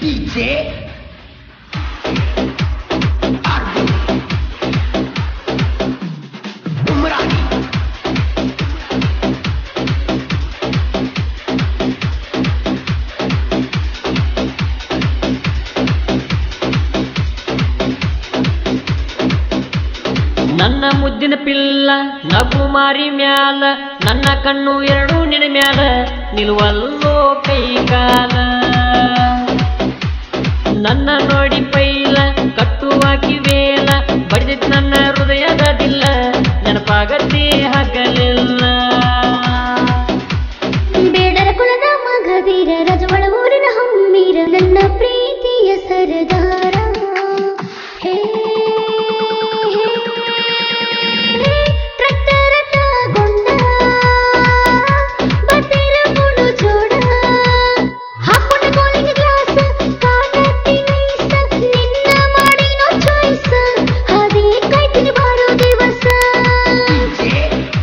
DJ Ardi Umrani ನನ್ನ ಮುದ್ದಿನ ಪಿಲ್ಲ ನಗು ಮಾರಿ ಮ್ಯಾಲ ನನ್ನ ಕಣ್ಣು ಎರಡು ನಿನ ಮ್ಯಾಲ ನಿಲ್ವಲ್ಲೋ ಕೈ ಕಾಲ ನನ್ನ ನೋಡಿ ಪೈಲ ಕಟ್ಟುವಾಕಿ ವೇಲ ಬಡಿದಿತ್ ನನ್ನ ಹೃದಯದ ದಿಲ್ಲ ನೆನಪಾಗತ್ತೆ ಹಗಲಿಲ್ಲ ಬೇಡರ ಕುಲದ ಮಗದೀರ ರಜವಳ ಊರಿನ ಹಮ್ಮೀರ ನನ್ನ ಪ್ರೀತಿಯ ಸರದಾರ ಹೇ, ಹೇ, ಹೇ, ರಟ್ಟ ರಟ್ಟಗೊಂಡ ಬತ್ತೀರ ಮುಳು ಜೋಡ ಹಾಕೊಂಡ ಗೋಲಿಗೆ ಗ್ಲಾಸ್ ಕಾಣತ್ತಿ ನೈಸ ನಿನ್ನ ಮಾಡಿನೋ ಚಾಯ್ಸ್ ಅದೇ ಕಾಯ್ತೀನಿ ಬಾರೋ ದಿವಸ DJ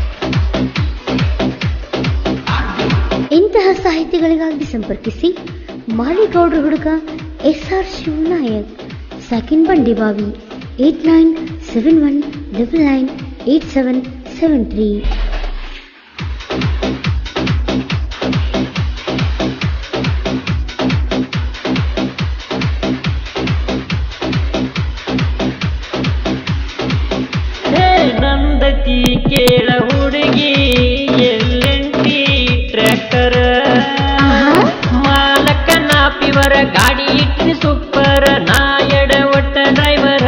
Ardi ಇಂತಹ ಸಾಹಿತ್ಯಗಳಿಗಾಗಿ ಸಂಪರ್ಕಿಸಿ ಮಾಲಿಗೌಡ್ರ ಹುಡುಗ S R Shivanayak second Bandibavi eight nine seven one double nine eight seven seven three ಹೇ ನಂದತಿ ಕೇಳ ಹುಡುಗಿ ಎಲ್ಲೆಂಟಿ ಟ್ರ್ಯಾಕ್ಟರ್ ಮಾಲಕ ನಾಪಿವರ ಗಾಡಿ ಇಟ್ಟಿನ ಸೂಪರ್ ನಾ ಎಡ ಒಟ್ಟ ಡ್ರೈವರ್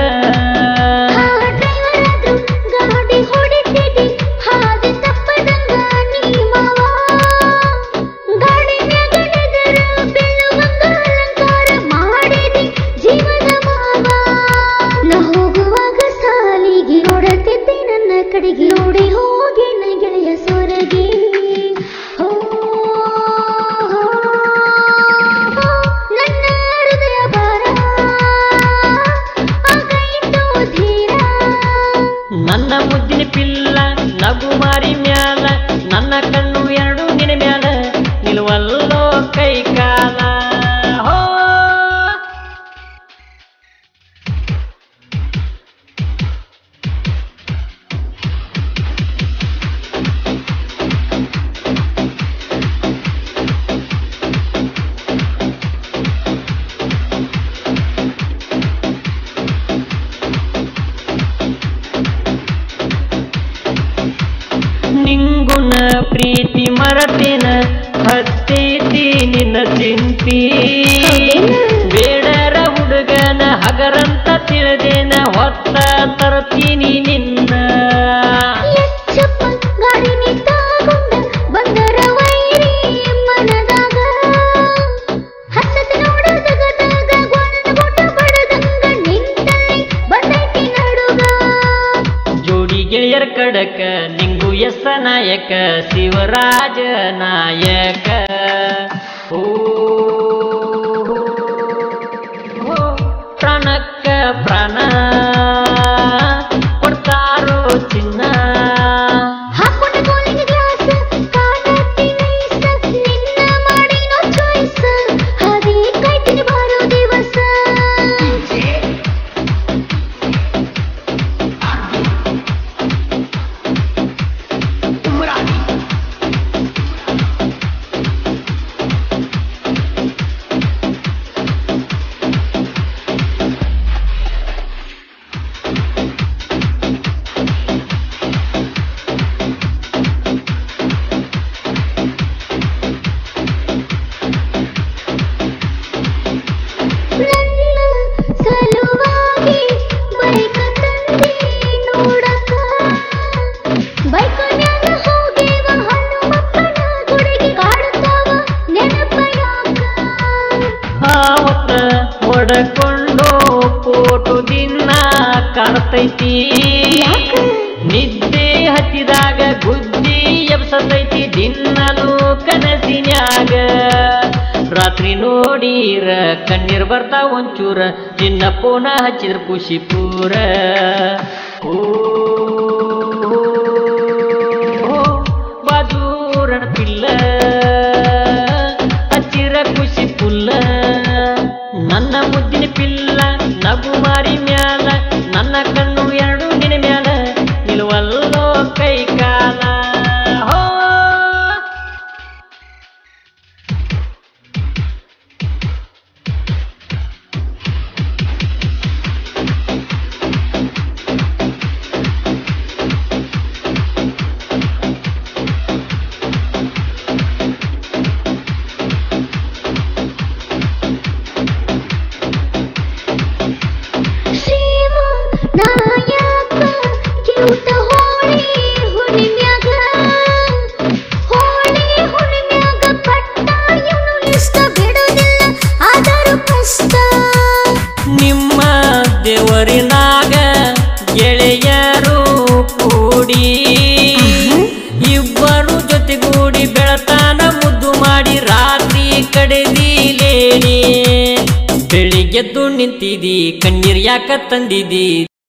ಗಾಡಿ ಹೊಡಿತಿದಿ ಹಾದಿ ತಪ್ಪದಂಗ ನೀ ಮಾವ ಗಾಡಿ ಮ್ಯಾಗ ನೆದರ ಬೀಳುವಂಗ ಅಲಂಕಾರ ಮಾಡಿದಿ ಜೀವನ ಮಾವ ನಾ ಹೋಗುವಾಗ ಸಾಲಿಗೆ ನೋಡತಿದ್ದೆ ನನ್ನ ಕಡೆಗೆ ನೋಡಿ ಹೋಗಿ ನ ಗೆಳೆಯ ಸೊರಗಿ ಹೋ, ಹೋ, ಹೋ, ನನ್ನ ಹೃದಯ ಭಾರ ಆಗೈತೋ ಧೀರ ನನ್ನ ಮುದ್ದಿನ ಪಿಲ್ಲ ನಗು ಮಾರಿ ಮ್ಯಾಲ ನನ್ನ ಕಣ್ಣು ಎರಡು ನಿನ ಮ್ಯಾಲ ನಿಲ್ವಲ್ಲೋ ಕೈ ಕಾಲ ಹೋ ನಿಂಗುನ ಪ್ರೀತಿ ಮರತೇನ ಹತ್ತೈತಿ ನಿನ್ನ ಚಿಂತಿ ಬೇಡರ ಹುಡುಗನ ಹಗರಂತ ತಿಳಿದೇನ ಹೊತ್ತ ತರ್ತೀನಿ ನಿನ್ನ ಎಚ್ಚಪ್ಪ ಗಾಡಿ ನಿಂತಾಗೊಂಡ ಬಂದರ ವೈರಿ ಮನದಾಗ ಹತ್ತದ ನೋಡ ಜಗದಾಗ ಗ್ವಾನನ ಗುಡ್ಡ ಬಡದಂಗ ನಿಂತಲ್ಲಿ ಬಂದೈತಿ ನಡುಗ ಜೋಡಿ ಗೆಳೆಯರ ಕಡಕ ನಿಂಗು ಎಸ ನಾಯಕ ಶಿವರಾಜ ನಾಯಕ ಓ ಓ, ಪ್ರಾಣಕ್ಕ ಪ್ರಾಣ ಕೊಡ್ತಾರೋ ಚಿನ್ನ ಹಾಕೊಂಡ ಗೋಲಿಗೆ ಗ್ಲಾಸ್ ಕಾಣತ್ತಿ ನೈಸ ನಿನ್ನ ಮಾಡಿನೋ ಚಾಯ್ಸ್ ಅದೇ ಕಾಯ್ತೀನಿ ಬಾರೋ ದಿವಸ DJ Ardi Umrani ನನ್ನ ಸಲುವಾಗಿ ಬೈಕ ತಂದಿ ನೋಡಕ ಬೈಕನ್ಯಾಗ ಹೋಗೇವ ಹನುಮಪ್ಪನ ಗುಡಿಗೆ ಕಾಡುತ್ತಾವ ನೆನಪ ಯಾಕ ಆವತ್ತ ಹೊಡಕೊಂಡು ಫೋಟೋ ದಿನ ಕಾಣ್ತೈತಿ ಯಾಕ? ನಿದ್ದೆ ಹತ್ತಿದಾಗ ಬುದ್ಧಿ ಎಬ್ಸತೈತಿ ದಿನಲು ಕನಸಿನ್ಯಾಗ ರಾತ್ರಿ ನೋಡೀರ ಕಣ್ಣೀರ್ ಬರ್ತಾವ ಒಂಚೂರ ನಿನ್ನ ಪೋನ ಹಚ್ಚಿದ್ರ ಖುಷಿ ಪೂರ ಓ ಬಾಜೂರಣ ಪಿಲ್ಲ ಹಚ್ಚಿರ ಖುಷಿ ಪುಲ್ಲ ನಿಂತಿದಿ ಕಣ್ಣೀರ್ ಯಾಕ ತಂದಿದಿ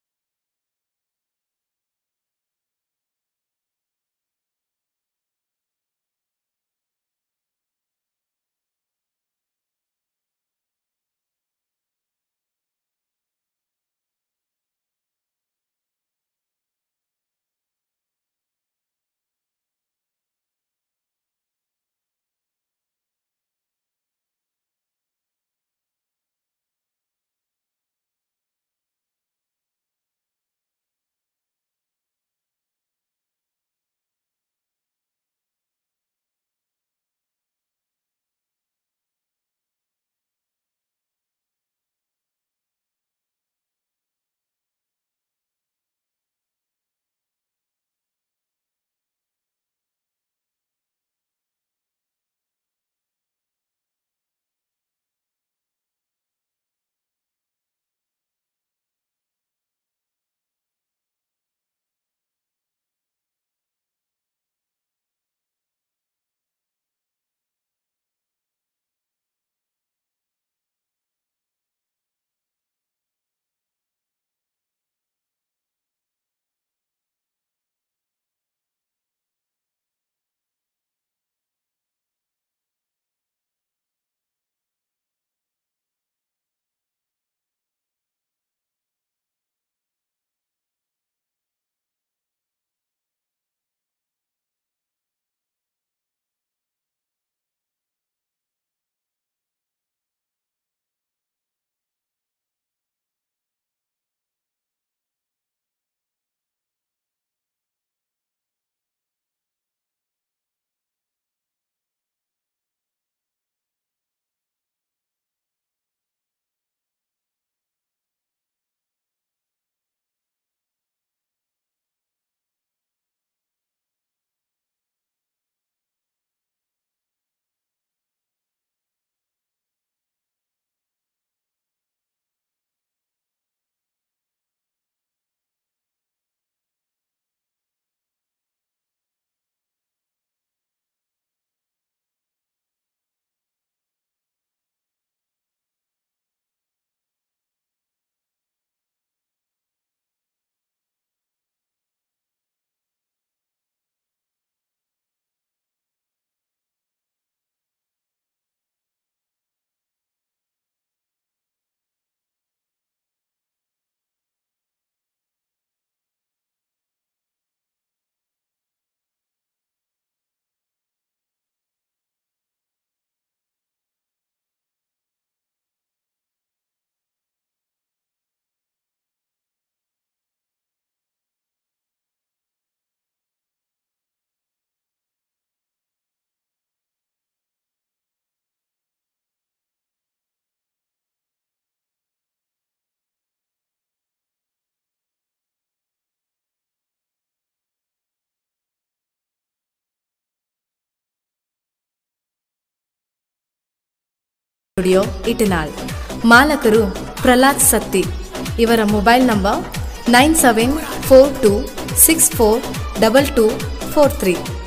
ಸ್ಟುಡಿಯೋ ಇಟನಾಳ್ ಮಾಲಕರು ಪ್ರಹ್ಲಾದ್ ಸತ್ತಿ ಇವರ mobile number nine seven four two six four double two four three